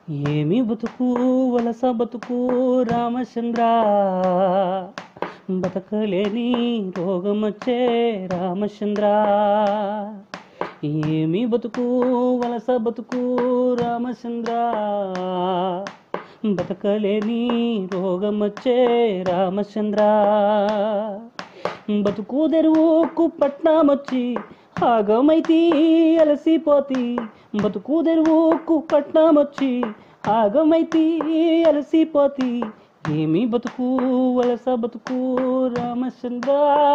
ఏమి బతుకు వలస బతుకు రామచంద్ర బతకలేని రోగమొచ్చే రామచంద్ర ఏమి బతుకు వలస బతుకు రామచంద్ర బతకలేని రోగమొచ్చే రామచంద్ర బతుకు తెరువుకు పట్నమొచ్చి ఆగమైతి అలసిపోతి బతుకు తెరువుకు పట్నమొచ్చి ఆగమైతి అలసిపోతి ఏమి బతుకు వలస బతుకు రామచంద్ర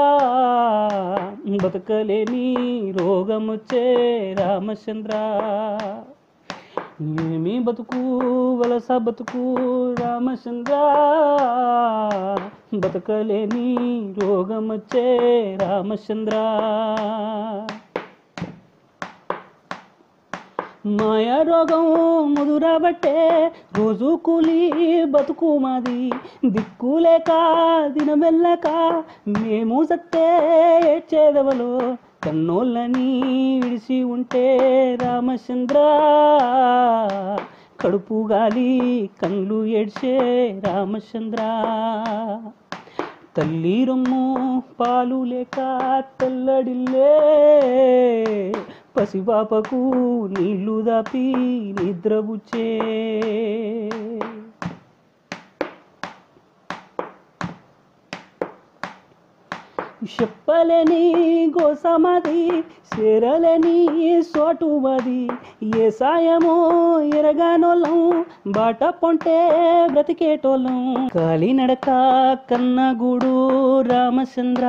బతకలేని రోగమొచ్చే రామచంద్ర ఏమి బతుకు వలస బతుకు రామచంద్ర బతకలేని రోగమొచ్చే రామచంద్ర మాయా రోగం ముదురబట్టే రోజు కూలి బతుకు మాది దిక్కులేక దినమెల్లక మేము సత్తే ఏడ్చేదవలో కన్నోళ్ళని విడిసి ఉంటే రామచంద్ర కడుపు గాలి కళ్ళు ఏడ్చే రామచంద్ర తల్లి రొమ్ము పాలు లేక తెల్లడిల్లే పసిపాపకు నీళ్లు దాపి నిద్రబుచ్చే చెప్పలేని గోసమాది చేరలేని సోటు మాది ఏ సాయమో ఎరగానోళ్ళం బాట పొంటే బ్రతికేటోళ్ళం కాలినడక కన్నగూడు రామచంద్ర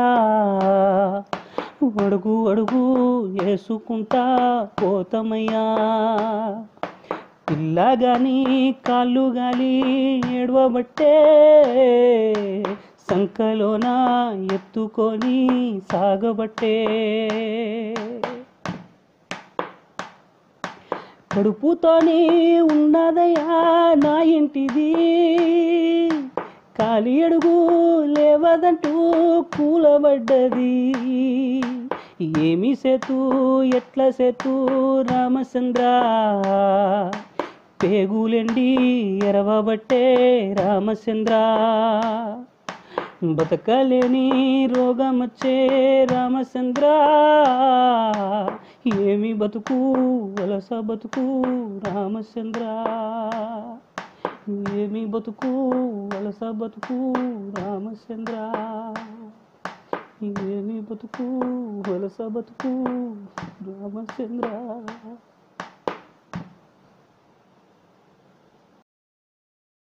అడుగు అడుగు వేసుకుంటా పోతమయ్యా పిల్ల గాని కాళ్ళు గాలి ఏడవబట్టే సంకలోన ఎత్తుకొని సాగబట్టే కడుపుతోనే ఉన్నదయ్యా నా ఇంటిది కాలి అడుగు లేవదంటూ కూలబడ్డది ఏమి సేతు ఎట్ల సేతు రామచంద్ర పేగులెండి ఎరవబట్టే రామచంద్ర బతకలేని రోగమొచ్చే రామచంద్ర ఏమి బతుకు వలస బతుకు రామచంద్ర ఏమి బతుకు వలస బతుకు రామచంద్ర ఏమి బతుకు వలస బతుకు రామచంద్ర